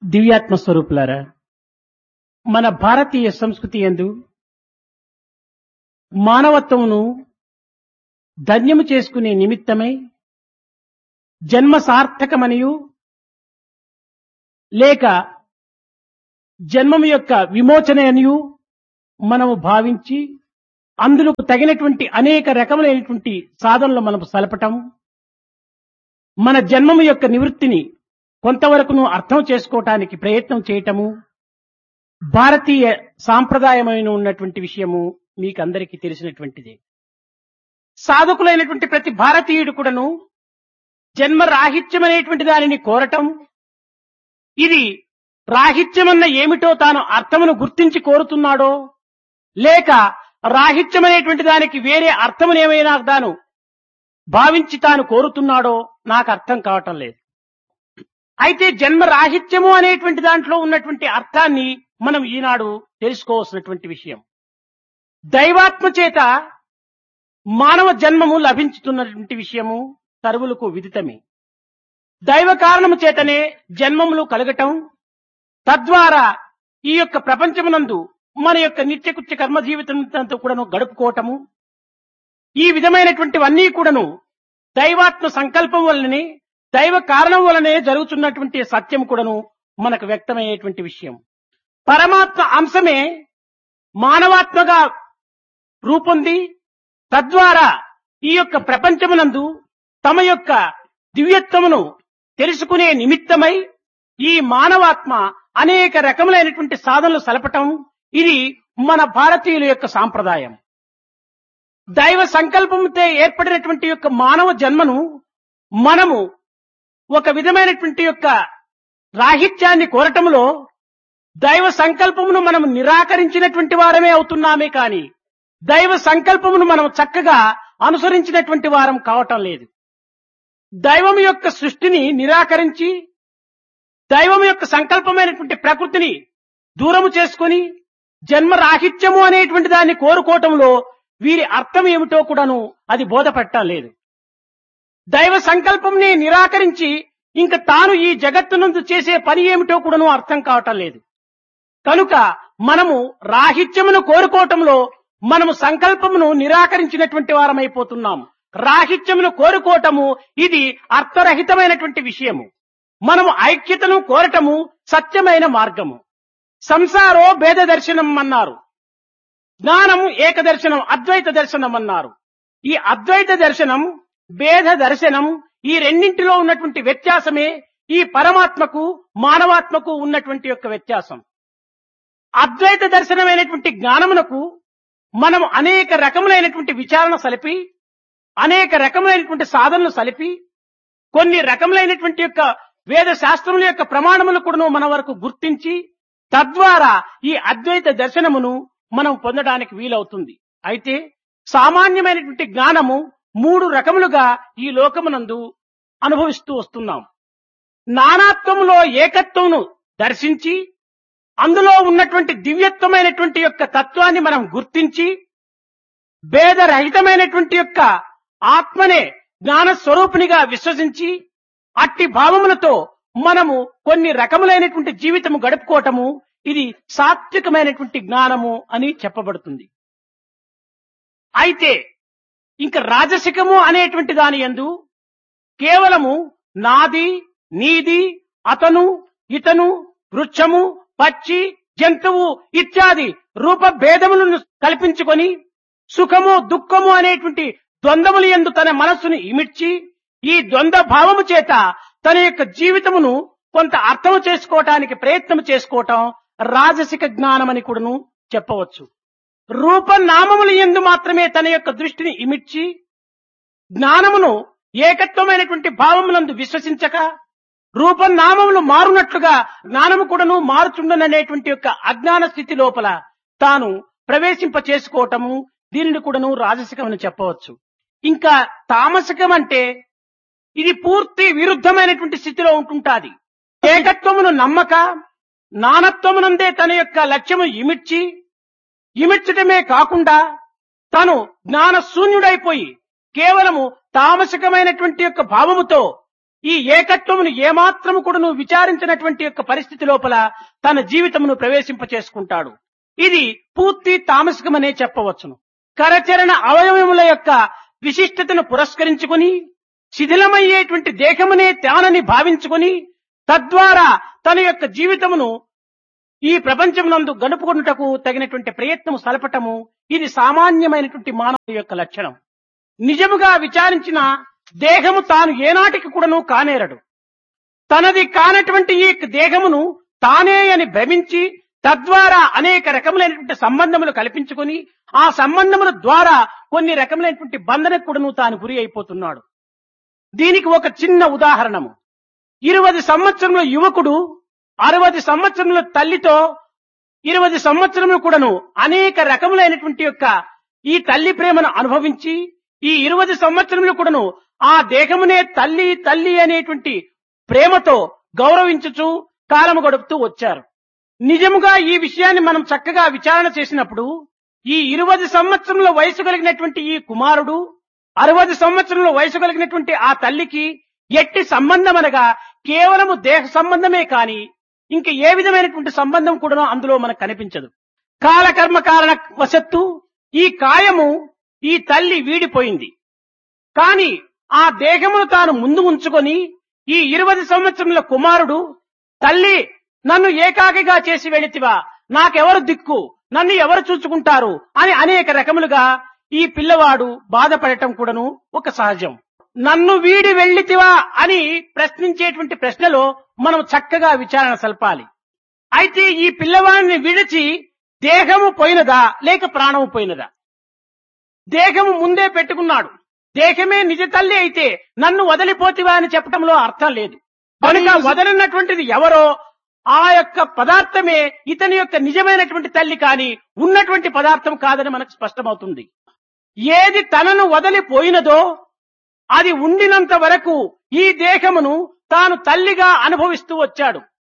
దివ్యాత్మ స్వరూపులారా మన భారతీయ సంస్కృతి యందు మానవత్వమును ధన్యము చేసుకునే నిమిత్తమై జన్మ సార్థకమనియు లేక జన్మము యొక్క విమోచన అనియు మనము భావించి అందులో తగినటువంటి అనేక రకములైనటువంటి సాధనలు మనము సలపటం మన జన్మము యొక్క నివృత్తిని కొంతవరకును అర్థం చేసుకోవటానికి ప్రయత్నం చేయటము భారతీయ సాంప్రదాయమైన ఉన్నటువంటి విషయము మీకు అందరికీ తెలిసినటువంటిదే సాధకులైనటువంటి ప్రతి భారతీయుడు కూడాను జన్మ రాహిత్యం అనేటువంటి దానిని కోరటం ఇది రాహిత్యమన్న ఏమిటో తాను అర్థమును గుర్తించి కోరుతున్నాడో లేక రాహిత్యం అనేటువంటి దానికి వేరే అర్థమునేమైనా తాను భావించి తాను కోరుతున్నాడో నాకు అర్థం కావటం లేదు అయితే జన్మ రాహిత్యము అనేటువంటి దాంట్లో ఉన్నటువంటి అర్థాన్ని మనం ఈనాడు తెలుసుకోవాల్సినటువంటి విషయం దైవాత్మ చేత మానవ జన్మము లభించుతున్నటువంటి విషయము సర్వులకు విదితమే దైవ కారణము చేతనే జన్మములు కలగటం తద్వారా ఈ యొక్క ప్రపంచమునందు మన యొక్క నిత్యకృత్య కర్మ జీవితంతో కూడాను గడుపుకోవటము ఈ విధమైనటువంటివన్నీ కూడాను దైవాత్మ సంకల్పం వల్లనే దైవ కారణం వలనే జరుగుతున్నటువంటి సత్యం కూడాను మనకు వ్యక్తమయ్యేటువంటి విషయం పరమాత్మ అంశమే మానవాత్మగా రూపొంది తద్వారా ఈ యొక్క ప్రపంచమునందు తమ యొక్క దివ్యత్వమును తెలుసుకునే నిమిత్తమై ఈ మానవాత్మ అనేక రకములైనటువంటి సాధనలు సలపటం ఇది మన భారతీయుల యొక్క సాంప్రదాయం దైవ సంకల్పంతో ఏర్పడినటువంటి యొక్క మానవ జన్మను మనము ఒక విధమైనటువంటి యొక్క రాహిత్యాన్ని కోరటంలో దైవ సంకల్పమును మనం నిరాకరించినటువంటి వారమే అవుతున్నామే కాని దైవ సంకల్పమును మనం చక్కగా అనుసరించినటువంటి వారం కావటం లేదు దైవం యొక్క సృష్టిని నిరాకరించి దైవం యొక్క సంకల్పమైనటువంటి ప్రకృతిని దూరము చేసుకుని జన్మ రాహిత్యము అనేటువంటి దాన్ని కోరుకోవటంలో వీరి అర్థం ఏమిటో కూడాను అది బోధపట్టలేదు దైవ సంకల్పంని నిరాకరించి ఇంక తాను ఈ జగత్తునందు చేసే పని ఏమిటో కూడాను అర్థం కావటం లేదు కనుక మనము రాహిత్యమును కోరుకోవటంలో మనము సంకల్పమును నిరాకరించినటువంటి వారమైపోతున్నాము రాహిత్యమును కోరుకోవటము ఇది అర్థరహితమైనటువంటి విషయము మనము ఐక్యతను కోరటము సత్యమైన మార్గము సంసారో భేద దర్శనం అన్నారు జ్ఞానము ఏకదర్శనం అద్వైత దర్శనం అన్నారు ఈ అద్వైత దర్శనం భేద దర్శనం ఈ రెండింటిలో ఉన్నటువంటి వ్యత్యాసమే ఈ పరమాత్మకు మానవాత్మకు ఉన్నటువంటి యొక్క వ్యత్యాసం అద్వైత దర్శనమైనటువంటి జ్ఞానమునకు మనం అనేక రకములైనటువంటి విచారణ సలిపి అనేక రకములైనటువంటి సాధనలు సలిపి కొన్ని రకములైనటువంటి యొక్క వేద శాస్త్రముల యొక్క ప్రమాణములు కూడా మన వరకు గుర్తించి తద్వారా ఈ అద్వైత దర్శనమును మనం పొందడానికి వీలవుతుంది అయితే సామాన్యమైనటువంటి జ్ఞానము మూడు రకములుగా ఈ లోకమునందు అనుభవిస్తూ వస్తున్నాం నానాత్వములో ఏకత్వమును దర్శించి అందులో ఉన్నటువంటి దివ్యత్వమైనటువంటి యొక్క తత్వాన్ని మనం గుర్తించి భేదరహితమైనటువంటి యొక్క ఆత్మనే జ్ఞాన స్వరూపిణిగా విశ్వసించి అట్టి భావములతో మనము కొన్ని రకములైనటువంటి జీవితము గడుపుకోవటము ఇది సాత్వికమైనటువంటి జ్ఞానము అని చెప్పబడుతుంది అయితే ఇంకా రాజసికము అనేటువంటి దాని ఎందు కేవలము నాది నీది అతను ఇతను వృక్షము పక్షి జంతువు ఇత్యాది రూప భేదములను కల్పించుకొని సుఖము దుఃఖము అనేటువంటి ద్వంద్వములు ఎందు తన మనస్సును ఇమిడ్చి ఈ ద్వంద్వ భావము చేత తన యొక్క జీవితమును కొంత అర్థం చేసుకోవటానికి ప్రయత్నం చేసుకోవటం రాజసిక జ్ఞానమని కూడాను చెప్పవచ్చు రూపనామముల ఎందు మాత్రమే తన యొక్క దృష్టిని ఇమిడ్చి జ్ఞానమును ఏకత్వమైనటువంటి భావములందు విశ్వసించక రూపనామములు మారునట్లుగా జ్ఞానము కూడాను మారుచుండననేటువంటి యొక్క అజ్ఞాన స్థితి లోపల తాను ప్రవేశింప చేసుకోవటము దీనిని కూడాను రాజసికమని చెప్పవచ్చు ఇంకా తామసికం అంటే ఇది పూర్తి విరుద్ధమైనటువంటి స్థితిలో ఉంటుంటాది ఏకత్వమును నమ్మక నానత్వమునందే తన యొక్క లక్ష్యము ఇమిడ్చి ఇమిడ్చటమే కాకుండా తను జ్ఞాన శూన్యుడైపోయి కేవలము తామసికమైనటువంటి యొక్క భావముతో ఈ ఏకత్వమును ఏమాత్రము కూడా నువ్వు విచారించినటువంటి యొక్క పరిస్థితి లోపల తన జీవితమును ప్రవేశింప చేసుకుంటాడు ఇది పూర్తి తామసికమనే చెప్పవచ్చును కరచరణ అవయవముల యొక్క విశిష్టతను పురస్కరించుకుని శిథిలమయ్యేటువంటి దేహమునే తానని భావించుకుని తద్వారా తన యొక్క జీవితమును ఈ ప్రపంచమునందు గడుపుకొనుటకు తగినటువంటి ప్రయత్నము సలపటము ఇది సామాన్యమైనటువంటి మానవుడి యొక్క లక్షణం నిజముగా విచారించిన దేహము తాను ఏనాటికి కూడాను కానేరడు తనది కానటువంటి ఈ దేహమును తానే అని భ్రమించి తద్వారా అనేక రకములైనటువంటి సంబంధములు కల్పించుకొని ఆ సంబంధముల ద్వారా కొన్ని రకములైనటువంటి బంధనకు కూడాను తాను గురి అయిపోతున్నాడు దీనికి ఒక చిన్న ఉదాహరణము ఇరవై సంవత్సరముల యువకుడు అరవై సంవత్సరముల తల్లితో ఇరవై సంవత్సరములు కూడాను అనేక రకములైనటువంటి యొక్క ఈ తల్లి ప్రేమను అనుభవించి ఈ ఇరవై సంవత్సరములు కూడాను ఆ దేహమునే తల్లి తల్లి అనేటువంటి ప్రేమతో గౌరవించుచు కాలము గడుపుతూ వచ్చారు నిజముగా ఈ విషయాన్ని మనం చక్కగా విచారణ చేసినప్పుడు ఈ ఇరవై సంవత్సరముల వయసు కలిగినటువంటి ఈ కుమారుడు అరవై సంవత్సరముల వయసు కలిగినటువంటి ఆ తల్లికి ఎట్టి సంబంధం అనగా కేవలము దేహ సంబంధమే కాని ఇంక ఏ విధమైనటువంటి సంబంధం కూడా అందులో మనకు కనిపించదు కాలకర్మ కారణ వశత్తు ఈ కాయము ఈ తల్లి వీడిపోయింది కాని ఆ దేహమును తాను ముందు ఉంచుకొని ఈ ఇరవై సంవత్సరముల కుమారుడు తల్లి నన్ను ఏకాకిగా చేసి వెళితివా నాకెవరు దిక్కు నన్ను ఎవరు చూచుకుంటారు అని అనేక రకములుగా ఈ పిల్లవాడు బాధపడటం కూడాను ఒక సహజం నన్ను వీడి వెళ్ళితివా అని ప్రశ్నించేటువంటి ప్రశ్నలో మనం చక్కగా విచారణ సల్పాలి అయితే ఈ పిల్లవాడిని విడిచి దేహము పోయినదా లేక ప్రాణము పోయినదా దేహము ముందే పెట్టుకున్నాడు దేహమే నిజ తల్లి అయితే నన్ను వదిలిపోతివా అని చెప్పడంలో అర్థం లేదు కనుక వదలినటువంటిది ఎవరో ఆ యొక్క పదార్థమే ఇతని యొక్క నిజమైనటువంటి తల్లి కాని ఉన్నటువంటి పదార్థం కాదని మనకు స్పష్టమవుతుంది ఏది తనను వదిలిపోయినదో అది ఉండినంత వరకు ఈ దేహమును తాను తల్లిగా అనుభవిస్తూ వచ్చాడు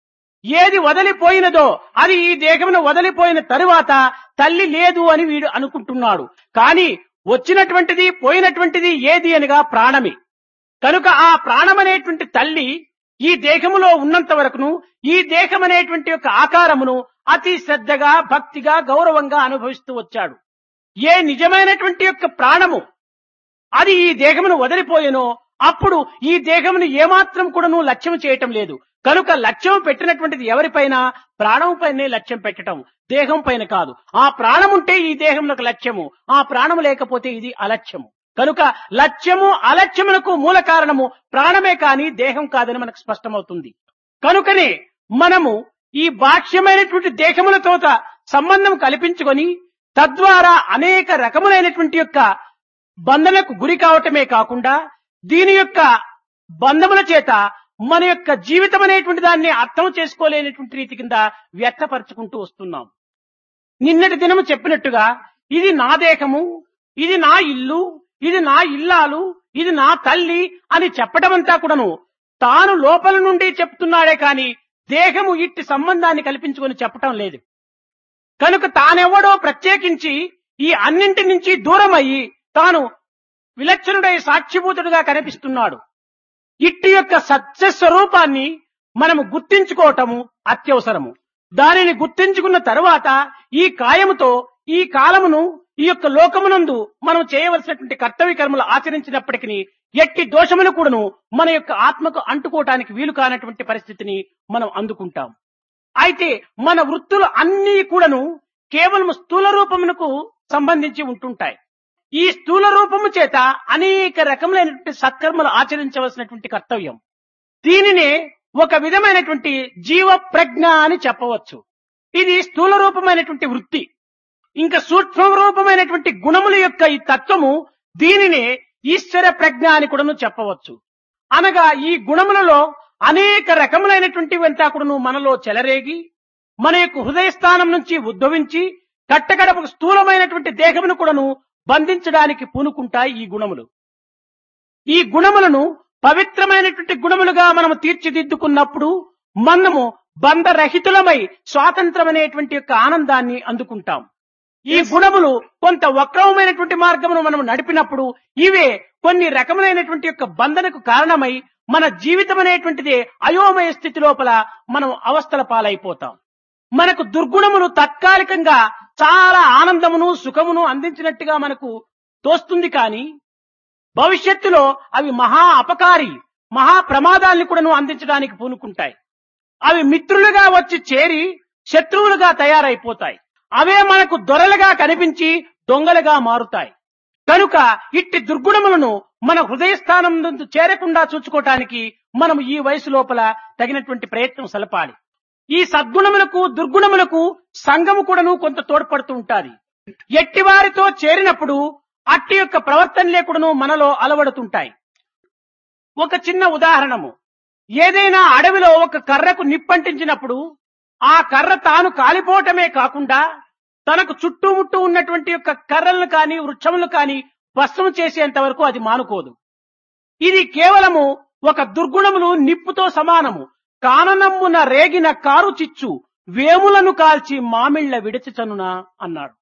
ఏది వదిలిపోయినదో అది ఈ దేహమును వదిలిపోయిన తరువాత తల్లి లేదు అని వీడు అనుకుంటున్నాడు కానీ వచ్చినటువంటిది పోయినటువంటిది ఏది అనగా ప్రాణమే కనుక ఆ ప్రాణమనేటువంటి తల్లి ఈ దేహములో ఉన్నంత వరకును ఈ దేహం అనేటువంటి యొక్క ఆకారమును అతి శ్రద్ధగా భక్తిగా గౌరవంగా అనుభవిస్తూ వచ్చాడు ఏ నిజమైనటువంటి యొక్క ప్రాణము అది ఈ దేహమును వదిలిపోయేనో అప్పుడు ఈ దేహమును ఏమాత్రం కూడాను లక్ష్యం చేయటం లేదు కనుక లక్ష్యం పెట్టినటువంటిది ఎవరిపైన ప్రాణం పైనే లక్ష్యం పెట్టటం దేహం పైన కాదు ఆ ప్రాణం ఉంటే ఈ దేహమునకు లక్ష్యము ఆ ప్రాణం లేకపోతే ఇది అలక్ష్యము కనుక లక్ష్యము అలక్ష్యమునకు మూల కారణము ప్రాణమే కాని దేహం కాదని మనకు స్పష్టమవుతుంది కనుకనే మనము ఈ బాహ్యమైనటువంటి దేహములతో సంబంధం కల్పించుకొని తద్వారా అనేక రకములైనటువంటి యొక్క బంధనకు గురి కావటమే కాకుండా దీని యొక్క బంధముల చేత మన యొక్క జీవితం అనేటువంటి దాన్ని అర్థం చేసుకోలేనటువంటి రీతి కింద వ్యక్తపరచుకుంటూ వస్తున్నాం నిన్నటి దినము చెప్పినట్టుగా ఇది నా దేహము ఇది నా ఇల్లు ఇది నా ఇల్లాలు ఇది నా తల్లి అని చెప్పటమంతా కూడాను తాను లోపల నుండి చెప్తున్నాడే కాని దేహము ఇట్టి సంబంధాన్ని కల్పించుకొని చెప్పటం లేదు కనుక తానెవడో ప్రత్యేకించి ఈ అన్నింటి నుంచి దూరం అయ్యి తాను విలక్షణుడై సాక్షిభూతుడుగా కనిపిస్తున్నాడు ఇట్టి యొక్క సత్య స్వరూపాన్ని మనము గుర్తించుకోవటము అత్యవసరము దానిని గుర్తించుకున్న తరువాత ఈ కాయముతో ఈ కాలమును ఈ యొక్క లోకమునందు మనం చేయవలసినటువంటి కర్తవ్య కర్మలు ఆచరించినప్పటికీ ఎట్టి దోషములు కూడాను మన యొక్క ఆత్మకు అంటుకోవటానికి వీలు కానటువంటి పరిస్థితిని మనం అందుకుంటాం అయితే మన వృత్తులు అన్నీ కూడాను కేవలం స్థూల రూపమునకు సంబంధించి ఉంటుంటాయి ఈ స్థూల రూపము చేత అనేక రకములైనటువంటి సత్కర్మలు ఆచరించవలసినటువంటి కర్తవ్యం దీనినే ఒక విధమైనటువంటి జీవ ప్రజ్ఞ అని చెప్పవచ్చు ఇది స్థూల రూపమైనటువంటి వృత్తి ఇంకా సూక్ష్మ రూపమైనటువంటి గుణముల యొక్క ఈ తత్వము దీనినే ఈశ్వర ప్రజ్ఞ అని కూడాను చెప్పవచ్చు అనగా ఈ గుణములలో అనేక రకములైనటువంటివంతా కూడాను మనలో చెలరేగి మన యొక్క హృదయ స్థానం నుంచి ఉద్భవించి కట్టగడపకు స్థూలమైనటువంటి దేహమును కూడాను బంధించడానికి పూనుకుంటాయి ఈ గుణములు ఈ గుణములను పవిత్రమైనటువంటి గుణములుగా మనము తీర్చిదిద్దుకున్నప్పుడు మనము బంధరహితులమై స్వాతంత్రమనేటువంటి యొక్క ఆనందాన్ని అందుకుంటాం ఈ గుణములు కొంత వక్రమైనటువంటి మార్గమును మనం నడిపినప్పుడు ఇవే కొన్ని రకములైనటువంటి యొక్క బంధనకు కారణమై మన జీవితం అనేటువంటిది అయోమయ స్థితి లోపల మనం అవస్థల పాలైపోతాం మనకు దుర్గుణములు తాత్కాలికంగా చాలా ఆనందమును సుఖమును అందించినట్టుగా మనకు తోస్తుంది కానీ భవిష్యత్తులో అవి మహా అపకారి మహా ప్రమాదాల్ని కూడాను అందించడానికి పూనుకుంటాయి అవి మిత్రులుగా వచ్చి చేరి శత్రువులుగా తయారైపోతాయి అవే మనకు దొరలుగా కనిపించి దొంగలుగా మారుతాయి కనుక ఇట్టి దుర్గుణములను మన హృదయస్థానం నందు చేరకుండా చూసుకోవటానికి మనం ఈ వయసు లోపల తగినటువంటి ప్రయత్నం సలపాలి ఈ సద్గుణములకు దుర్గుణములకు సంఘము కూడాను కొంత తోడ్పడుతూ ఉంటాది ఎట్టి వారితో చేరినప్పుడు అట్టి యొక్క ప్రవర్తనలే కూడాను మనలో అలవడుతుంటాయి ఒక చిన్న ఉదాహరణము ఏదైనా అడవిలో ఒక కర్రకు నిప్పంటించినప్పుడు ఆ కర్ర తాను కాలిపోవటమే కాకుండా తనకు చుట్టుముట్టు ఉన్నటువంటి యొక్క కర్రలను కానీ వృక్షములు కానీ భస్మం చేసేంత వరకు అది మానుకోదు ఇది కేవలము ఒక దుర్గుణములు నిప్పుతో సమానము కాననమ్మున రేగిన కారు చిచ్చు వేములను కాల్చి మామిళ్ల విడిచిచనునా అన్నాడు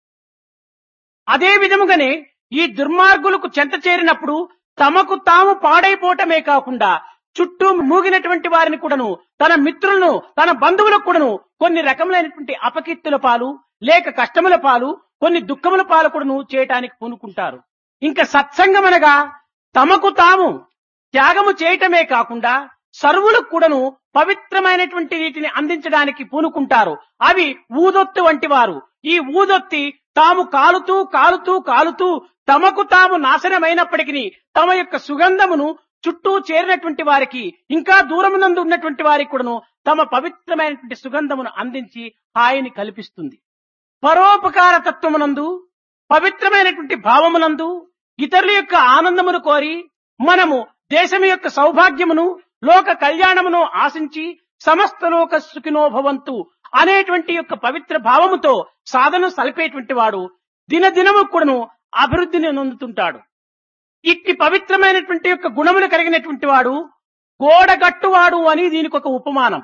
అదే విధముగానే ఈ దుర్మార్గులకు చెంత చేరినప్పుడు తమకు తాము పాడైపోవటమే కాకుండా చుట్టూ మూగినటువంటి వారిని కూడాను తన మిత్రులను తన బంధువులకు కూడాను కొన్ని రకములైనటువంటి అపకీర్తుల పాలు లేక కష్టముల పాలు కొన్ని దుఃఖముల పాలు కూడాను చేయటానికి పూనుకుంటారు ఇంకా సత్సంగమనగా తమకు తాము త్యాగము చేయటమే కాకుండా సర్వులకు కూడాను పవిత్రమైనటువంటి వీటిని అందించడానికి పూనుకుంటారు అవి ఊదొత్తు వంటి వారు ఈ ఊదొత్తి తాము కాలుతూ కాలుతూ కాలుతూ తమకు తాము నాశనమైనప్పటికీ తమ యొక్క సుగంధమును చుట్టూ చేరినటువంటి వారికి ఇంకా దూరమునందు ఉన్నటువంటి వారికి కూడాను తమ పవిత్రమైనటువంటి సుగంధమును అందించి హాయిని కల్పిస్తుంది పరోపకార తత్వమునందు పవిత్రమైనటువంటి భావమునందు ఇతరుల యొక్క ఆనందమును కోరి మనము దేశం యొక్క సౌభాగ్యమును లోక కళ్యాణమును ఆశించి సమస్త లోక సుఖినో భవంతు అనేటువంటి యొక్క పవిత్ర భావముతో సాధన సలిపేటువంటి వాడు దినదినము కూడాను అభివృద్ధిని నొందుతుంటాడు ఇట్టి పవిత్రమైనటువంటి యొక్క గుణములు కలిగినటువంటి వాడు గోడగట్టువాడు అని దీనికి ఒక ఉపమానం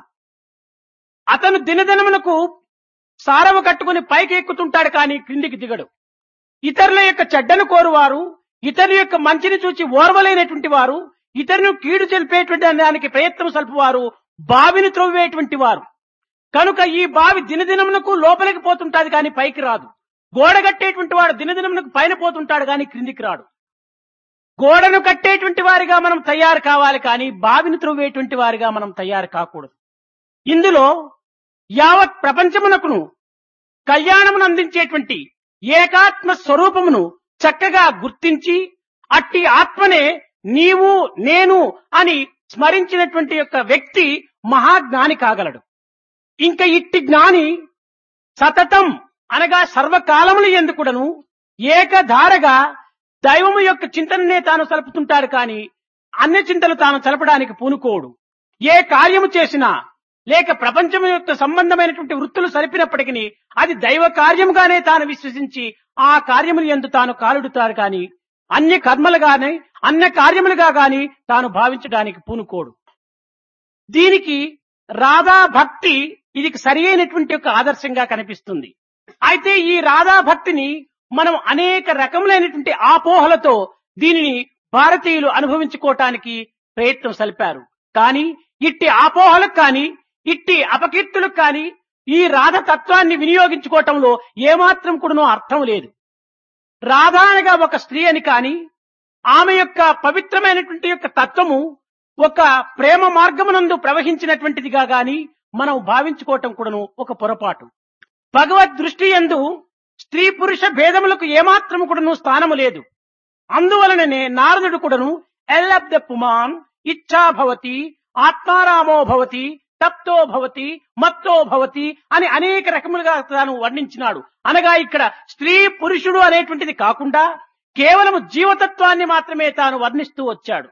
అతను దినదినమునకు సారవ కట్టుకుని పైకి ఎక్కుతుంటాడు కానీ క్రిందికి దిగడు ఇతరుల యొక్క చెడ్డను కోరువారు ఇతరుల యొక్క మంచిని చూచి ఓర్వలేనటువంటి వారు ఇతరును కీడు చెలిపేటువంటి దానికి ప్రయత్నం సలుపువారు బావిని త్రవ్వేటువంటి వారు కనుక ఈ బావి దినదినమునకు లోపలికి పోతుంటాది కానీ పైకి రాదు గోడ కట్టేటువంటి వాడు దినదినమునకు పైన పోతుంటాడు కానీ క్రిందికి రాడు గోడను కట్టేటువంటి వారిగా మనం తయారు కావాలి కానీ బావిని త్రవ్వేటువంటి వారిగా మనం తయారు కాకూడదు ఇందులో యావత్ ప్రపంచమునకును కళ్యాణమును అందించేటువంటి ఏకాత్మ స్వరూపమును చక్కగా గుర్తించి అట్టి ఆత్మనే నీవు నేను అని స్మరించినటువంటి యొక్క వ్యక్తి మహాజ్ఞాని కాగలడు ఇంకా ఇట్టి జ్ఞాని సతతం అనగా సర్వకాలములు ఎందుకుడను ఏకధారగా దైవము యొక్క చింతననే తాను సలుపుతుంటాడు కాని అన్ని చింతలు తాను చలపడానికి పూనుకోడు ఏ కార్యము చేసినా లేక ప్రపంచం యొక్క సంబంధమైనటువంటి వృత్తులు సరిపినప్పటికీ అది దైవ కార్యముగానే తాను విశ్వసించి ఆ కార్యములు ఎందు తాను కాలుడుతారు కాని అన్య కర్మలుగానే అన్య కార్యములుగా గాని తాను భావించడానికి పూనుకోడు దీనికి రాధా భక్తి ఇది సరి అయినటువంటి ఒక ఆదర్శంగా కనిపిస్తుంది అయితే ఈ రాధా భక్తిని మనం అనేక రకములైనటువంటి ఆపోహలతో దీనిని భారతీయులు అనుభవించుకోవటానికి ప్రయత్నం సలిపారు కానీ ఇట్టి ఆపోహలకు కానీ ఇట్టి అపకీర్తులకు కానీ ఈ రాధ తత్వాన్ని వినియోగించుకోవటంలో ఏమాత్రం కూడాను అర్థం లేదు రాధ అనగా ఒక స్త్రీ అని కాని ఆమె యొక్క పవిత్రమైనటువంటి యొక్క తత్వము ఒక ప్రేమ మార్గమునందు ప్రవహించినటువంటిదిగా గాని మనం భావించుకోవటం కూడాను ఒక పొరపాటు భగవద్ దృష్టి ఎందు స్త్రీ పురుష భేదములకు ఏమాత్రము కూడాను స్థానము లేదు అందువలననే నారదుడు కూడాను ఎల్లబ్ ద పుమాన్ ఇచ్ఛా భవతి ఆత్మారామో భవతి తప్తో భవతి మత్తో భవతి అని అనేక రకములుగా తాను వర్ణించినాడు అనగా ఇక్కడ స్త్రీ పురుషుడు అనేటువంటిది కాకుండా కేవలము జీవతత్వాన్ని మాత్రమే తాను వర్ణిస్తూ వచ్చాడు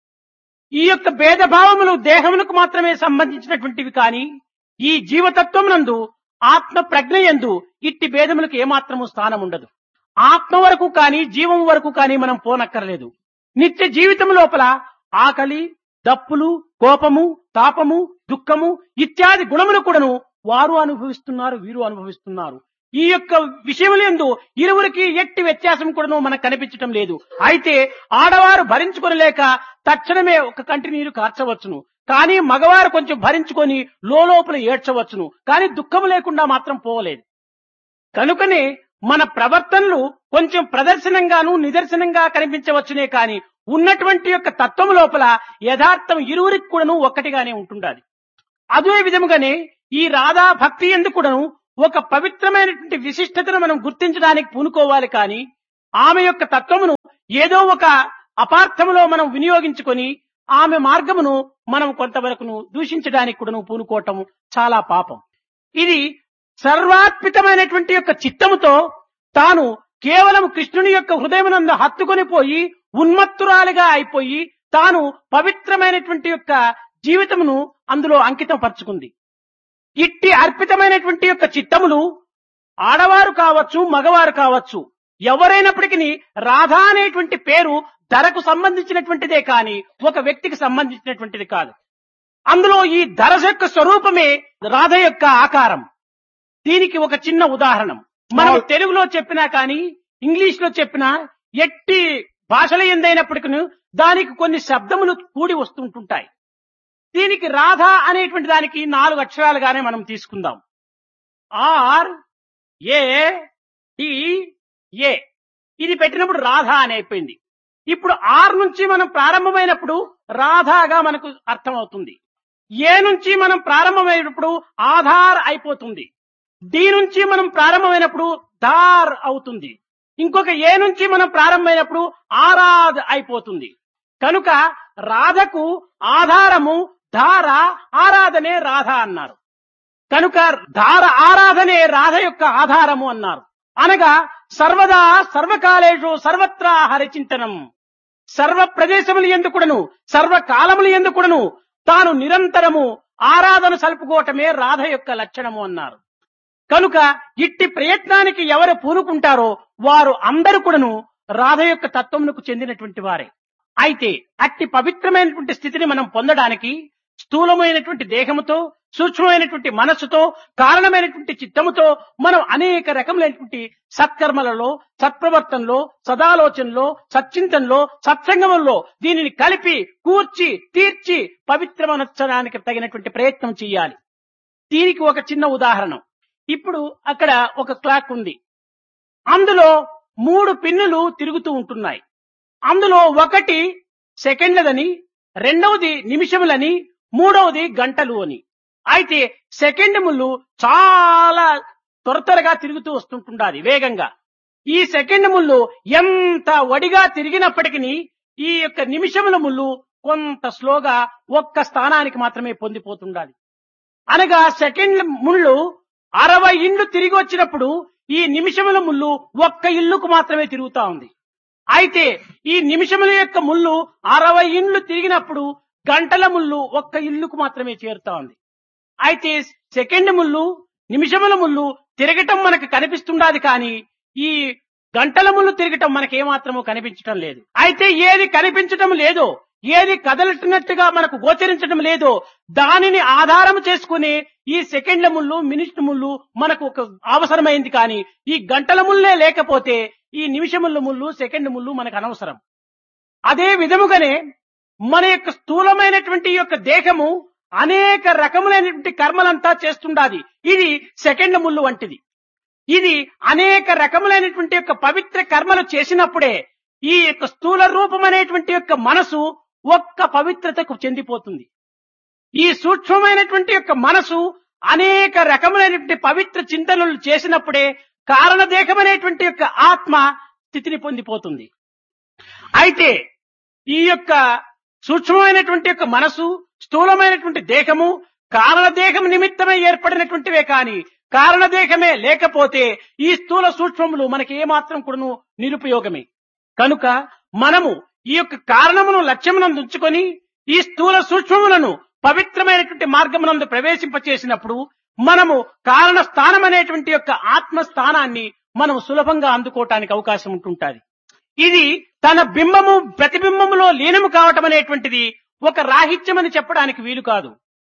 ఈ యొక్క భేదభావములు దేహములకు మాత్రమే సంబంధించినటువంటివి కానీ ఈ జీవతత్వమునందు ఆత్మ ప్రజ్ఞ ఎందు ఇట్టి భేదములకు ఏమాత్రము స్థానం ఉండదు ఆత్మ వరకు కానీ జీవం వరకు కానీ మనం పోనక్కర్లేదు నిత్య జీవితం లోపల ఆకలి దప్పులు కోపము తాపము దుఃఖము ఇత్యాది గుణములు కూడాను వారు అనుభవిస్తున్నారు వీరు అనుభవిస్తున్నారు ఈ యొక్క విషయములందు ఇరువురికి ఎట్టి వ్యత్యాసం కూడాను మనకు కనిపించటం లేదు అయితే ఆడవారు భరించుకొనలేక తక్షణమే ఒక కంటి నీరు కార్చవచ్చును కానీ మగవారు కొంచెం భరించుకొని లోపల ఏడ్చవచ్చును కానీ దుఃఖం లేకుండా మాత్రం పోవలేదు కనుకనే మన ప్రవర్తనలు కొంచెం ప్రదర్శనంగాను నిదర్శనంగా కనిపించవచ్చునే కాని ఉన్నటువంటి యొక్క తత్వం లోపల యథార్థం ఇరువురికి కూడాను ఒక్కటిగానే ఉంటుండాలి అదే విధముగానే ఈ రాధా భక్తి ఎందుకు కూడాను ఒక పవిత్రమైనటువంటి విశిష్టతను మనం గుర్తించడానికి పూనుకోవాలి కానీ ఆమె యొక్క తత్వమును ఏదో ఒక అపార్థములో మనం వినియోగించుకొని ఆమె మార్గమును మనం కొంతవరకును దూషించడానికి కూడాను పూనుకోవటం చాలా పాపం ఇది సర్వాత్మితమైనటువంటి యొక్క చిత్తముతో తాను కేవలం కృష్ణుని యొక్క హృదయమునందు హత్తుకొని పోయి ఉన్మత్తురాలిగా అయిపోయి తాను పవిత్రమైనటువంటి యొక్క జీవితమును అందులో అంకితం పరుచుకుంది ఇట్టి అర్పితమైనటువంటి యొక్క చిత్తములు ఆడవారు కావచ్చు మగవారు కావచ్చు ఎవరైనప్పటికీ రాధా అనేటువంటి పేరు ధరకు సంబంధించినటువంటిదే కాని ఒక వ్యక్తికి సంబంధించినటువంటిది కాదు అందులో ఈ ధర యొక్క స్వరూపమే రాధ యొక్క ఆకారం దీనికి ఒక చిన్న ఉదాహరణం మనం తెలుగులో చెప్పినా కానీ ఇంగ్లీష్ లో చెప్పినా ఎట్టి భాషల ఎందైనప్పటికీ దానికి కొన్ని శబ్దములు కూడి వస్తుంటుంటాయి దీనికి రాధ అనేటువంటి దానికి నాలుగు అక్షరాలుగానే మనం తీసుకుందాం ఆర్ ఏ టి ఏ ఇది పెట్టినప్పుడు రాధ అని అయిపోయింది ఇప్పుడు ఆర్ నుంచి మనం ప్రారంభమైనప్పుడు రాధాగా మనకు అర్థమవుతుంది ఏ నుంచి మనం ప్రారంభమైనప్పుడు ఆధార్ అయిపోతుంది డి నుంచి మనం ప్రారంభమైనప్పుడు దార్ అవుతుంది ఇంకొక ఏ నుంచి మనం ప్రారంభమైనప్పుడు ఆరాధ్ అయిపోతుంది కనుక రాధకు ఆధారము ధార ఆరాధనే రాధ అన్నారు కనుక ధార ఆరాధనే రాధ యొక్క ఆధారము అన్నారు అనగా సర్వదా సర్వకాలేషు సర్వత్రా హరిచింతనం సర్వ ప్రదేశములు ఎందుకుడను సర్వకాలములు ఎందుకుడను తాను నిరంతరము ఆరాధన సలుపుకోవటమే రాధ యొక్క లక్షణము అన్నారు కనుక ఇట్టి ప్రయత్నానికి ఎవరు పూనుకుంటారో వారు అందరూ కూడాను రాధ యొక్క తత్వమునకు చెందినటువంటి వారే అయితే అట్టి పవిత్రమైనటువంటి స్థితిని మనం పొందడానికి స్థూలమైనటువంటి దేహముతో సూక్ష్మమైనటువంటి మనస్సుతో కారణమైనటువంటి చిత్తముతో మనం అనేక రకములైనటువంటి సత్కర్మలలో సత్ప్రవర్తనలో సదాలోచనలో సచ్చింతనలో సత్సంగంలో దీనిని కలిపి కూర్చి తీర్చి పవిత్రమనర్చడానికి తగినటువంటి ప్రయత్నం చేయాలి దీనికి ఒక చిన్న ఉదాహరణ ఇప్పుడు అక్కడ ఒక క్లాక్ ఉంది అందులో మూడు పిన్నులు తిరుగుతూ ఉంటున్నాయి అందులో ఒకటి సెకండ్లదని రెండవది నిమిషములని మూడవది గంటలు అని అయితే సెకండ్ ముళ్ళు చాలా త్వర త్వరగా తిరుగుతూ వస్తుంటుండాలి వేగంగా ఈ సెకండ్ ముళ్ళు ఎంత వడిగా తిరిగినప్పటికీ ఈ యొక్క నిమిషముల ముళ్ళు కొంత స్లోగా ఒక్క స్థానానికి మాత్రమే పొందిపోతుండాలి అనగా సెకండ్ ముళ్ళు అరవై ఇండ్లు తిరిగి వచ్చినప్పుడు ఈ నిమిషముల ముళ్ళు ఒక్క ఇల్లుకు మాత్రమే తిరుగుతా ఉంది అయితే ఈ నిమిషముల యొక్క ముళ్ళు అరవై ఇండ్లు తిరిగినప్పుడు గంటల ముళ్ళు ఒక్క ఇల్లుకు మాత్రమే చేరుతా ఉంది అయితే సెకండ్ ముళ్ళు నిమిషముల ముళ్ళు తిరగటం మనకు కనిపిస్తుండాది కానీ ఈ గంటల ముళ్ళు తిరగటం మనకి ఏమాత్రము కనిపించటం లేదు అయితే ఏది కనిపించటం లేదో ఏది కదలటినట్టుగా మనకు గోచరించడం లేదో దానిని ఆధారం చేసుకుని ఈ సెకండ్ల ముళ్ళు మినిట్ ముళ్ళు మనకు ఒక అవసరమైంది కానీ ఈ గంటల ముళ్ళే లేకపోతే ఈ నిమిషముల ముళ్ళు సెకండ్ ముళ్ళు మనకు అనవసరం అదే విధముగానే మన యొక్క స్థూలమైనటువంటి యొక్క దేహము అనేక రకములైనటువంటి కర్మలంతా చేస్తుండాది ఇది సెకండ్ ముళ్ళు వంటిది ఇది అనేక రకములైనటువంటి యొక్క పవిత్ర కర్మలు చేసినప్పుడే ఈ యొక్క స్థూల రూపం అనేటువంటి యొక్క మనసు ఒక్క పవిత్రతకు చెందిపోతుంది ఈ సూక్ష్మమైనటువంటి యొక్క మనసు అనేక రకములైనటువంటి పవిత్ర చింతనలు చేసినప్పుడే కారణదేహమనేటువంటి యొక్క ఆత్మ స్థితిని పొందిపోతుంది అయితే ఈ యొక్క సూక్ష్మమైనటువంటి యొక్క మనసు స్థూలమైనటువంటి దేహము కారణదేహం నిమిత్తమై ఏర్పడినటువంటివే కాని కారణదేహమే లేకపోతే ఈ స్థూల సూక్ష్మములు మనకి ఏమాత్రం కూడాను నిరుపయోగమే కనుక మనము ఈ యొక్క కారణమును లక్ష్యమునందు ఉంచుకొని ఈ స్థూల సూక్ష్మములను పవిత్రమైనటువంటి మార్గమునందు ప్రవేశింపచేసినప్పుడు మనము కారణ స్థానం అనేటువంటి యొక్క ఆత్మ స్థానాన్ని మనం సులభంగా అందుకోవటానికి అవకాశం ఉంటుంటాది ఇది తన బింబము ప్రతిబింబములో లీనము కావటం అనేటువంటిది ఒక రాహిత్యమని చెప్పడానికి వీలు కాదు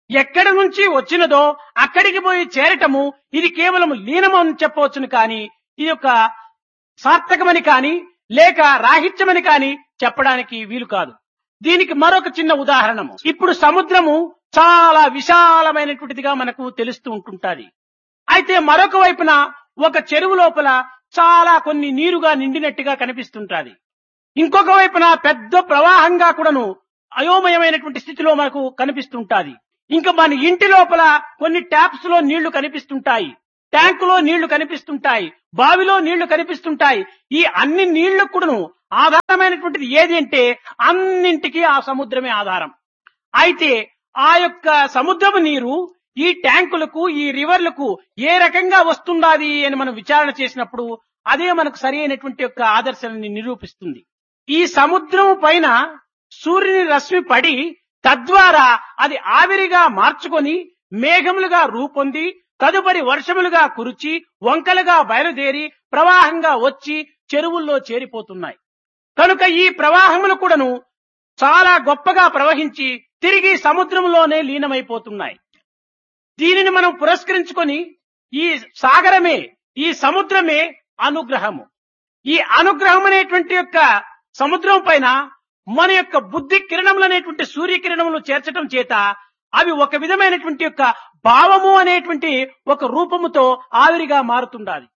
ఎక్కడి నుంచి వచ్చినదో అక్కడికి పోయి చేరటము ఇది కేవలం లీనము అని చెప్పవచ్చును కానీ ఇది ఒక సార్థకమని కాని లేక రాహిత్యమని కాని చెప్పడానికి వీలు కాదు దీనికి మరొక చిన్న ఉదాహరణము ఇప్పుడు సముద్రము చాలా విశాలమైనటువంటిదిగా మనకు తెలుస్తూ ఉంటుంటాది అయితే మరొక వైపున ఒక చెరువు లోపల చాలా కొన్ని నీరుగా నిండినట్టుగా కనిపిస్తుంటాది ఇంకొక వైపున పెద్ద ప్రవాహంగా కూడాను అయోమయమైనటువంటి స్థితిలో మనకు కనిపిస్తుంటాది ఇంకా మన ఇంటి లోపల కొన్ని ట్యాప్స్ లో నీళ్లు కనిపిస్తుంటాయి ట్యాంకులో నీళ్లు కనిపిస్తుంటాయి బావిలో నీళ్లు కనిపిస్తుంటాయి ఈ అన్ని నీళ్లు కూడాను ఆధారమైనటువంటిది ఏది అంటే అన్నింటికీ ఆ సముద్రమే ఆధారం అయితే ఆ యొక్క సముద్రపు నీరు ఈ ట్యాంకులకు ఈ రివర్లకు ఏ రకంగా వస్తుండాది అని మనం విచారణ చేసినప్పుడు అదే మనకు సరి అయినటువంటి యొక్క ఆదర్శాన్ని నిరూపిస్తుంది ఈ సముద్రం పైన సూర్యుని రశ్మి పడి తద్వారా అది ఆవిరిగా మార్చుకొని మేఘములుగా రూపొంది తదుపరి వర్షములుగా కురిచి వంకలుగా బయలుదేరి ప్రవాహంగా వచ్చి చెరువుల్లో చేరిపోతున్నాయి కనుక ఈ ప్రవాహములు కూడాను చాలా గొప్పగా ప్రవహించి తిరిగి సముద్రంలోనే లీనమైపోతున్నాయి దీనిని మనం పురస్కరించుకొని ఈ సాగరమే ఈ సముద్రమే అనుగ్రహము ఈ అనుగ్రహం అనేటువంటి యొక్క సముద్రం పైన మన యొక్క బుద్ధి కిరణములు అనేటువంటి సూర్యకిరణములు చేర్చడం చేత అవి ఒక విధమైనటువంటి యొక్క భావము అనేటువంటి ఒక రూపముతో ఆవిరిగా మారుతుండాలి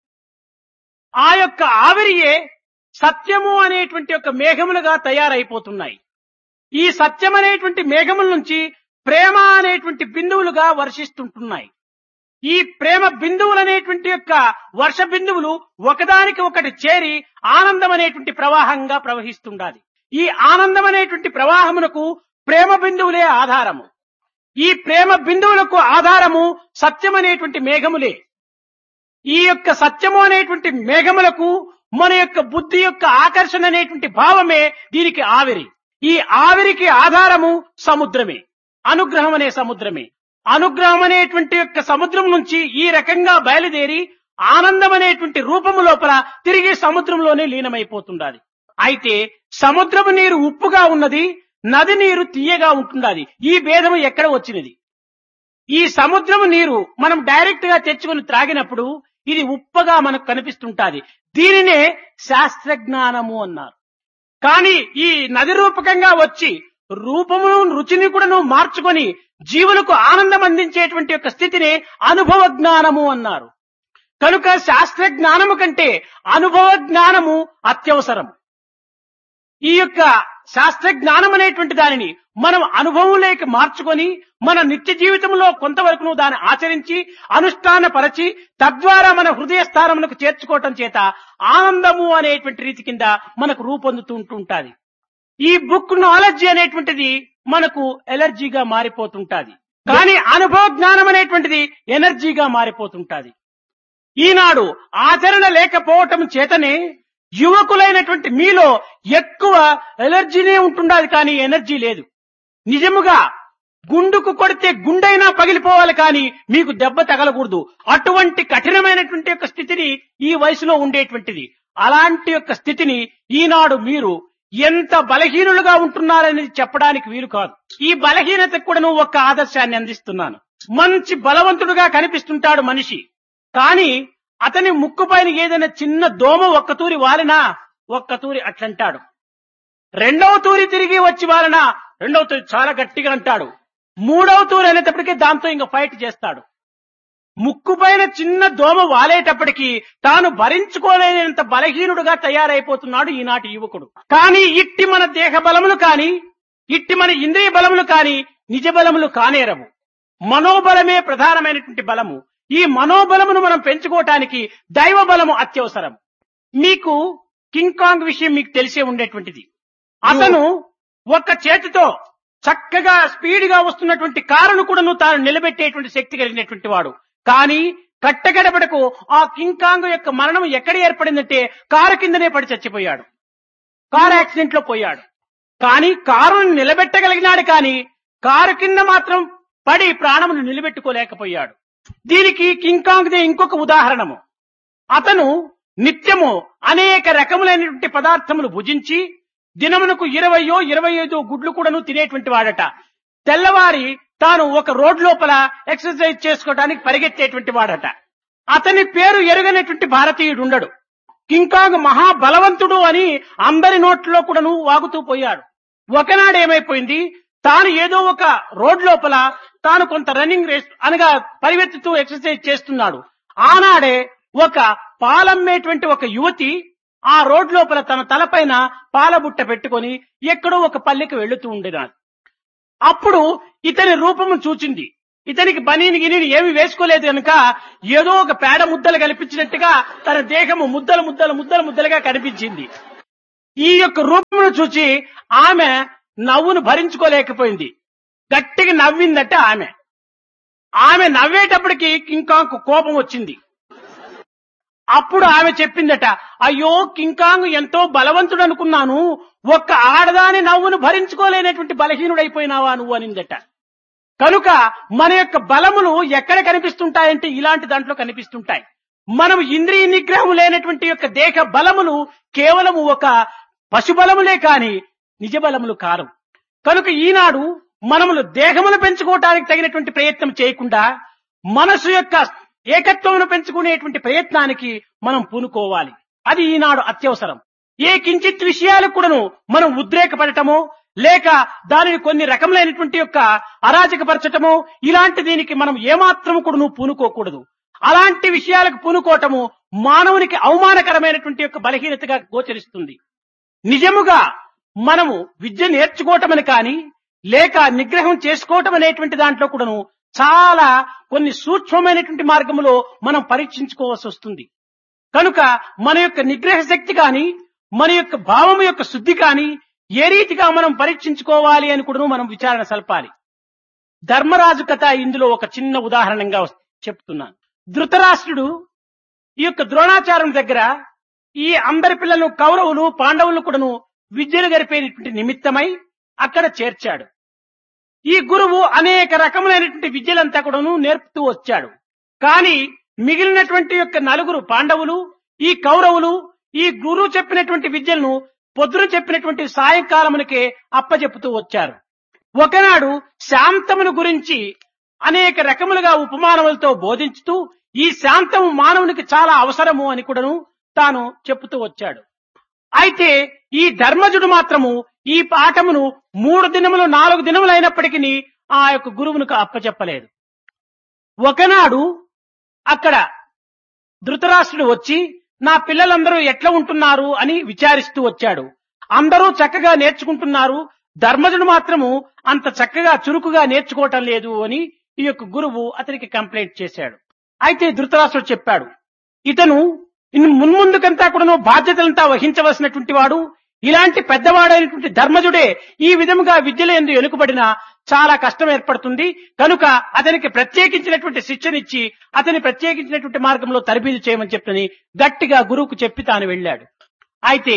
ఆ యొక్క ఆవిరియే సత్యము అనేటువంటి యొక్క మేఘములుగా తయారైపోతున్నాయి ఈ సత్యం అనేటువంటి మేఘముల నుంచి ప్రేమ అనేటువంటి బిందువులుగా వర్షిస్తుంటున్నాయి ఈ ప్రేమ బిందువులు అనేటువంటి యొక్క వర్ష బిందువులు ఒకదానికి ఒకటి చేరి ఆనందం అనేటువంటి ప్రవాహంగా ప్రవహిస్తుండాలి ఈ ఆనందం అనేటువంటి ప్రవాహమునకు ప్రేమ బిందువులే ఆధారము ఈ ప్రేమ బిందువులకు ఆధారము సత్యం అనేటువంటి మేఘములే ఈ యొక్క సత్యము అనేటువంటి మేఘములకు మన యొక్క బుద్ధి యొక్క ఆకర్షణ అనేటువంటి భావమే దీనికి ఆవిరి ఈ ఆవిరికి ఆధారము సముద్రమే అనుగ్రహం అనే సముద్రమే అనుగ్రహం అనేటువంటి యొక్క సముద్రం నుంచి ఈ రకంగా బయలుదేరి ఆనందం అనేటువంటి రూపము లోపల తిరిగి సముద్రంలోనే లీనమైపోతుండాలి అయితే సముద్రపు నీరు ఉప్పుగా ఉన్నది నది నీరు తీయగా ఉంటుండాలి ఈ భేదము ఎక్కడ వచ్చినది ఈ సముద్రము నీరు మనం డైరెక్ట్ గా తెచ్చుకుని త్రాగినప్పుడు ఇది ఉప్పగా మనకు కనిపిస్తుంటాది దీనినే శాస్త్రజ్ఞానము అన్నారు కానీ ఈ నది రూపకంగా వచ్చి రూపమును రుచిని కూడాను మార్చుకొని జీవులకు ఆనందం అందించేటువంటి యొక్క స్థితిని అనుభవ జ్ఞానము అన్నారు కనుక శాస్త్ర జ్ఞానము కంటే అనుభవ జ్ఞానము అత్యవసరం ఈ యొక్క శాస్త్ర జ్ఞానం అనేటువంటి దానిని మనం అనుభవంలోకి మార్చుకొని మన నిత్య జీవితంలో కొంతవరకు దాన్ని ఆచరించి అనుష్ఠాన పరచి తద్వారా మన హృదయ స్థానములకు చేర్చుకోవటం చేత ఆనందము అనేటువంటి రీతి కింద మనకు రూపొందుతూ ఉంటుంటాది ఈ బుక్ నాలెడ్జ్ అనేటువంటిది మనకు ఎలర్జీగా మారిపోతుంటాది కానీ అనుభవ జ్ఞానం అనేటువంటిది ఎనర్జీగా మారిపోతుంటాది ఈనాడు ఆచరణ లేకపోవటం చేతనే యువకులైనటువంటి మీలో ఎక్కువ ఎలర్జీనే ఉంటుండాలి కానీ ఎనర్జీ లేదు నిజముగా గుండుకు కొడితే గుండైనా పగిలిపోవాలి కానీ మీకు దెబ్బ తగలకూడదు అటువంటి కఠినమైనటువంటి యొక్క స్థితిని ఈ వయసులో ఉండేటువంటిది అలాంటి యొక్క స్థితిని ఈనాడు మీరు ఎంత బలహీనులుగా ఉంటున్నారనేది చెప్పడానికి వీలు కాదు ఈ బలహీనతకు కూడా నువ్వు ఒక ఆదర్శాన్ని అందిస్తున్నాను మంచి బలవంతుడుగా కనిపిస్తుంటాడు మనిషి కానీ అతని ముక్కు పైన ఏదైనా చిన్న దోమ ఒక్క తూరి వాలినా ఒక్క తూరి అట్లంటాడు రెండవ తూరి తిరిగి వచ్చి వాలినా రెండవ తూరి చాలా గట్టిగా అంటాడు మూడవ తూరి అనేటప్పటికీ దాంతో ఇంకా ఫైట్ చేస్తాడు ముక్కు పైన చిన్న దోమ వాలేటప్పటికీ తాను భరించుకోలేనంత బలహీనుడుగా తయారైపోతున్నాడు ఈనాటి యువకుడు కానీ ఇట్టి మన దేహ బలములు కాని ఇట్టి మన ఇంద్రియ బలములు కాని నిజ బలములు కానేరవు మనోబలమే ప్రధానమైనటువంటి బలము ఈ మనోబలమును మనం పెంచుకోవటానికి దైవ బలము అత్యవసరం మీకు కింగ్ కాంగ్ విషయం మీకు తెలిసే ఉండేటువంటిది అతను ఒక్క చేతితో చక్కగా స్పీడ్ గా వస్తున్నటువంటి కారును కూడా తాను నిలబెట్టేటువంటి శక్తి కలిగినటువంటి వాడు కానీ కట్టగడపడకు ఆ కింగ్ కాంగ్ యొక్క మరణం ఎక్కడ ఏర్పడిందంటే కారు కిందనే పడి చచ్చిపోయాడు కారు యాక్సిడెంట్ లో పోయాడు కానీ కారును నిలబెట్టగలిగినాడు కానీ కారు కింద మాత్రం పడి ప్రాణమును నిలబెట్టుకోలేకపోయాడు దీనికి కింగ్ కాంగ్ దే ఇంకొక ఉదాహరణము అతను నిత్యము అనేక రకములైనటువంటి పదార్థములు భుజించి దినమునకు ఇరవయో ఇరవై ఐదో గుడ్లు కూడాను తినేటువంటి వాడట తెల్లవారి తాను ఒక రోడ్ లోపల ఎక్సర్సైజ్ చేసుకోవడానికి పరిగెత్తేటువంటి వాడట అతని పేరు ఎరుగనటువంటి భారతీయుడు ఉండడు కింకాంగ్ మహాబలవంతుడు అని అందరి నోట్లో కూడాను వాగుతూ పోయాడు ఒకనాడు ఏమైపోయింది తాను ఏదో ఒక రోడ్ లోపల తాను కొంత రన్నింగ్ రేస్ అనగా పరిగెత్తుతూ ఎక్సర్సైజ్ చేస్తున్నాడు ఆనాడే ఒక పాలమ్మేటువంటి ఒక యువతి ఆ రోడ్ లోపల తన తలపైన పాలబుట్ట పెట్టుకొని ఎక్కడో ఒక పల్లెకి వెళుతూ ఉండేదాన్ని అప్పుడు ఇతని రూపము చూచింది ఇతనికి బనీని గినీని ఏమి వేసుకోలేదు కనుక ఏదో ఒక పేడ ముద్దలు కనిపించినట్టుగా తన దేహము ముద్దలు ముద్దలు ముద్దలు ముద్దలుగా కనిపించింది ఈ యొక్క రూపమును చూచి ఆమె నవ్వును భరించుకోలేకపోయింది గట్టిగా నవ్విందట ఆమె ఆమె నవ్వేటప్పటికి కింకాంగ్ కోపం వచ్చింది అప్పుడు ఆమె చెప్పిందట అయ్యో కింకాంగ్ ఎంతో బలవంతుడు అనుకున్నాను ఒక్క ఆడదాని నవ్వును భరించుకోలేనటువంటి బలహీనుడైపోయినావా నువ్వు అనిందట కనుక మన యొక్క బలములు ఎక్కడ కనిపిస్తుంటాయంటే ఇలాంటి దాంట్లో కనిపిస్తుంటాయి మనం ఇంద్రియ నిగ్రహం లేనటువంటి యొక్క దేహ బలములు కేవలము ఒక పశుబలములే కాని నిజ బలములు కారు కనుక ఈనాడు మనములు దేహమును పెంచుకోవటానికి తగినటువంటి ప్రయత్నం చేయకుండా మనసు యొక్క ఏకత్వమును పెంచుకునేటువంటి ప్రయత్నానికి మనం పూనుకోవాలి అది ఈనాడు అత్యవసరం ఏ కించిత్ విషయాలకు కూడాను మనం ఉద్రేకపడటమో లేక దానిని కొన్ని రకములైనటువంటి యొక్క అరాచకపరచటమో ఇలాంటి దీనికి మనం ఏమాత్రము కూడాను పూనుకోకూడదు అలాంటి విషయాలకు పూనుకోవటము మానవునికి అవమానకరమైనటువంటి యొక్క బలహీనతగా గోచరిస్తుంది నిజముగా మనము విద్య నేర్చుకోవటమని కానీ లేక నిగ్రహం చేసుకోవటం అనేటువంటి దాంట్లో కూడాను చాలా కొన్ని సూక్ష్మమైనటువంటి మార్గములో మనం పరీక్షించుకోవాల్సి వస్తుంది కనుక మన యొక్క నిగ్రహ శక్తి కానీ మన యొక్క భావము యొక్క శుద్ధి కానీ ఏ రీతిగా మనం పరీక్షించుకోవాలి అని కూడా మనం విచారణ సల్పాలి ధర్మరాజు కథ ఇందులో ఒక చిన్న ఉదాహరణంగా వస్- చెప్తున్నాను ధృతరాష్ట్రుడు ఈ యొక్క ద్రోణాచారం దగ్గర ఈ అందరి పిల్లలు కౌరవులు పాండవులు కూడాను విద్యను గరిపేటువంటి నిమిత్తమై అక్కడ చేర్చాడు ఈ గురువు అనేక రకములైనటువంటి విద్యలంతా కూడాను నేర్పుతూ వచ్చాడు కానీ మిగిలినటువంటి యొక్క నలుగురు పాండవులు ఈ కౌరవులు ఈ గురువు చెప్పినటువంటి విద్యలను పొద్దున చెప్పినటువంటి సాయంకాలమునకే అప్పచెప్పుతూ వచ్చారు ఒకనాడు శాంతమును గురించి అనేక రకములుగా ఉపమానములతో బోధించుతూ ఈ శాంతము మానవునికి చాలా అవసరము అని కూడాను తాను చెప్పుతూ వచ్చాడు అయితే ఈ ధర్మజుడు మాత్రము ఈ పాఠమును మూడు దినములు నాలుగు దినములు అయినప్పటికీ ఆ యొక్క గురువునికి అప్పచెప్పలేదు ఒకనాడు అక్కడ ధృతరాష్ట్రుడు వచ్చి నా పిల్లలందరూ ఎట్లా ఉంటున్నారు అని విచారిస్తూ వచ్చాడు అందరూ చక్కగా నేర్చుకుంటున్నారు ధర్మజుడు మాత్రము అంత చక్కగా చురుకుగా నేర్చుకోవటం లేదు అని ఈ యొక్క గురువు అతనికి కంప్లైంట్ చేశాడు అయితే ధృతరాష్ట్రుడు చెప్పాడు ఇతను ఇನ್ನು మున్ముందుకంతా కూడా బాధ్యతలంతా వహించవలసినటువంటి వాడు ఇలాంటి పెద్దవాడైనటువంటి ధర్మజుడే ఈ విధముగా విద్యలో ఎందు వెనుకబడిన చాలా కష్టం ఏర్పడుతుంది కనుక అతనికి ప్రత్యేకించినటువంటి శిక్షనిచ్చి అతని ప్రత్యేకించినటువంటి మార్గంలో తరబీదు చేయమని చెప్పని గట్టిగా గురువుకు చెప్పి తాను వెళ్ళాడు అయితే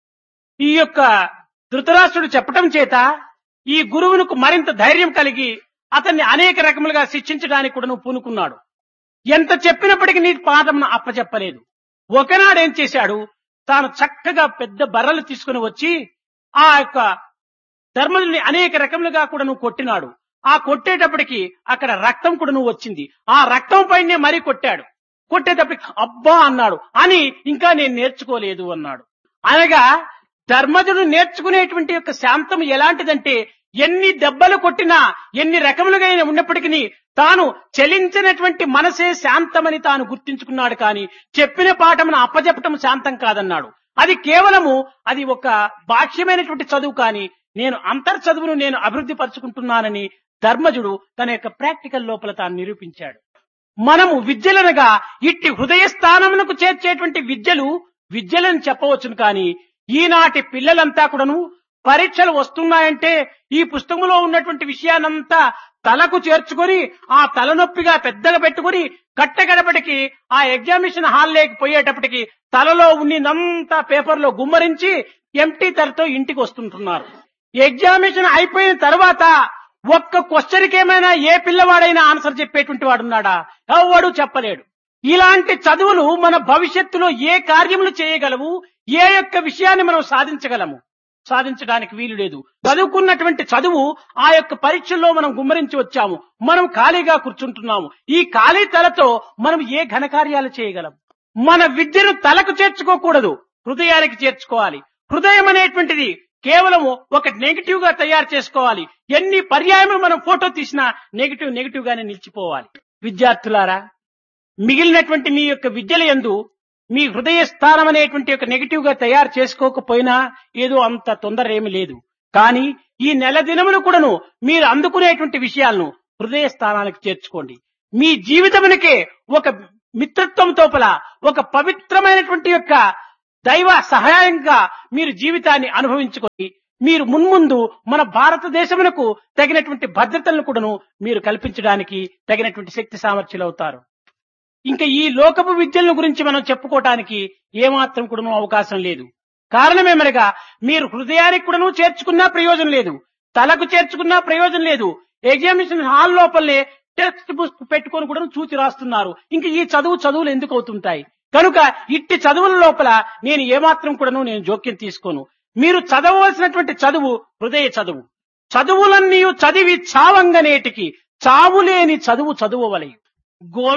ఈ యొక్క ధృతరాష్ట్రుడు చెప్పటం చేత ఈ గురువునకు మరింత ధైర్యం కలిగి అతన్ని అనేక రకములుగా శిక్షించడానికి కూడా పూనుకున్నాడు ఎంత చెప్పినప్పటికీ నీ పాఠం అప్పచెప్పలేదు ఒకనాడు ఏం చేశాడు తాను చక్కగా పెద్ద బర్రలు తీసుకుని వచ్చి ఆ యొక్క ధర్మజుని అనేక రకములుగా కూడా నువ్వు కొట్టినాడు ఆ కొట్టేటప్పటికి అక్కడ రక్తం కూడా నువ్వు వచ్చింది ఆ రక్తం పైనే మరీ కొట్టాడు కొట్టేటప్పటికి అబ్బా అన్నాడు అని ఇంకా నేను నేర్చుకోలేదు అన్నాడు అనగా ధర్మజుడు నేర్చుకునేటువంటి యొక్క శాంతం ఎలాంటిదంటే ఎన్ని దెబ్బలు కొట్టినా ఎన్ని రకములుగా అయినా ఉన్నప్పటికీ తాను చలించినటువంటి మనసే శాంతమని తాను గుర్తించుకున్నాడు కానీ చెప్పిన పాఠమును అప్పచెప్పటం శాంతం కాదన్నాడు అది కేవలము అది ఒక బాహ్యమైనటువంటి చదువు కానీ నేను అంతర్ చదువును నేను అభివృద్ధి పరుచుకుంటున్నానని ధర్మజుడు తన యొక్క ప్రాక్టికల్ లోపల తాను నిరూపించాడు మనము విద్యలనగా ఇట్టి హృదయ స్థానమునకు చేర్చేటువంటి విద్యలు విద్యలని చెప్పవచ్చును కానీ ఈనాటి పిల్లలంతా కూడాను పరీక్షలు వస్తున్నాయంటే ఈ పుస్తకంలో ఉన్నటువంటి విషయాన్నంతా తలకు చేర్చుకొని ఆ తలనొప్పిగా పెద్దగా పెట్టుకుని కట్టగడపటికి ఆ ఎగ్జామినేషన్ హాల్ లేకి పోయేటప్పటికి తలలో ఉన్నదంతా పేపర్లో గుమ్మరించి ఎంటీ తలతో ఇంటికి వస్తుంటున్నారు ఎగ్జామినేషన్ అయిపోయిన తర్వాత ఒక్క క్వశ్చన్కి ఏమైనా ఏ పిల్లవాడైనా ఆన్సర్ చెప్పేటువంటి వాడున్నాడా ఎవడు చెప్పలేడు ఇలాంటి చదువులు మన భవిష్యత్తులో ఏ కార్యములు చేయగలవు ఏ యొక్క విషయాన్ని మనం సాధించగలము సాధించడానికి వీలు లేదు చదువుకున్నటువంటి చదువు ఆ యొక్క పరీక్షల్లో మనం గుమ్మరించి వచ్చాము మనం ఖాళీగా కూర్చుంటున్నాము ఈ ఖాళీ తలతో మనం ఏ ఘనకార్యాలు చేయగలం మన విద్యను తలకు చేర్చుకోకూడదు హృదయానికి చేర్చుకోవాలి హృదయం అనేటువంటిది కేవలం ఒక నెగిటివ్ గా తయారు చేసుకోవాలి ఎన్ని పర్యాయములు మనం ఫోటో తీసినా నెగిటివ్ నెగిటివ్ గానే నిలిచిపోవాలి విద్యార్థులారా మిగిలినటువంటి మీ యొక్క విద్యల యందు మీ హృదయ స్థానం అనేటువంటి ఒక నెగిటివ్ గా తయారు చేసుకోకపోయినా ఏదో అంత తొందర ఏమి లేదు కానీ ఈ నెల దినములు కూడాను మీరు అందుకునేటువంటి విషయాలను హృదయ స్థానానికి చేర్చుకోండి మీ జీవితమునికే ఒక మిత్రత్వం తోపల ఒక పవిత్రమైనటువంటి యొక్క దైవ సహాయంగా మీరు జీవితాన్ని అనుభవించుకొని మీరు మున్ముందు మన భారతదేశమునకు తగినటువంటి భద్రతలను కూడాను మీరు కల్పించడానికి తగినటువంటి శక్తి సామర్థ్యులు అవుతారు ఇంకా ఈ లోకపు విద్యల గురించి మనం చెప్పుకోవటానికి ఏమాత్రం కూడాను అవకాశం లేదు కారణమేమనగా మీరు హృదయానికి కూడాను చేర్చుకున్నా ప్రయోజనం లేదు తలకు చేర్చుకున్నా ప్రయోజనం లేదు ఎగ్జామినేషన్ హాల్ లోపలనే టెక్స్ట్ బుక్ పెట్టుకొని కూడా చూచి రాస్తున్నారు ఇంకా ఈ చదువు చదువులు ఎందుకు అవుతుంటాయి కనుక ఇట్టి చదువుల లోపల నేను ఏమాత్రం కూడాను నేను జోక్యం తీసుకోను మీరు చదవవలసినటువంటి చదువు హృదయ చదువు చదువులన్నీ చదివి చావంగనేటికి చావులేని చదువు చదువవలయు గో